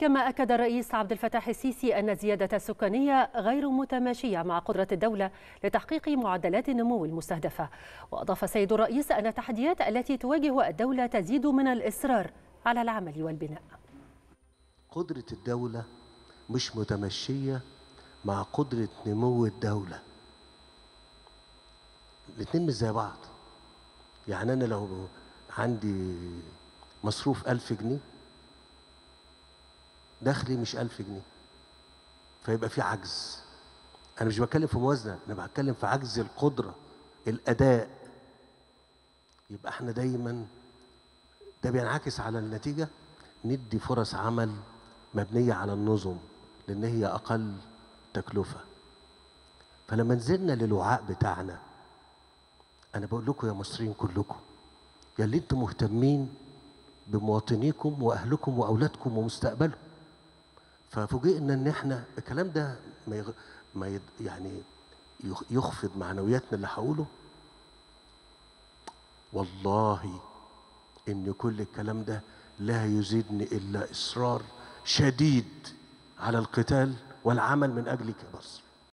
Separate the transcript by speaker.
Speaker 1: كما أكد الرئيس عبد الفتاح السيسي أن الزيادة السكانية غير متماشية مع قدرة الدولة لتحقيق معدلات النمو المستهدفة وأضاف السيد الرئيس أن التحديات التي تواجه الدولة تزيد من الإصرار على العمل والبناء
Speaker 2: قدرة الدولة مش متمشية مع قدرة نمو الدولة الاتنين مش زي بعض يعني أنا لو عندي مصروف ألف جنيه دخلي مش ألف جنيه فيبقى في عجز أنا مش بتكلم في موازنة أنا بتكلم في عجز القدرة الأداء يبقى احنا دايما ده بينعكس على النتيجة ندي فرص عمل مبنية على النظم لأن هي أقل تكلفة فلما نزلنا للوعاء بتاعنا أنا بقول لكم يا مصريين كلكم يا اللي انتم مهتمين بمواطنيكم وأهلكم وأولادكم ومستقبلهم ففوجئنا ان احنا الكلام ده ما, يغ... ما يد... يعني يخ- يخفض معنوياتنا اللي هقوله والله ان كل الكلام ده لا يزيدني الا اصرار شديد على القتال والعمل من اجلك يا مصر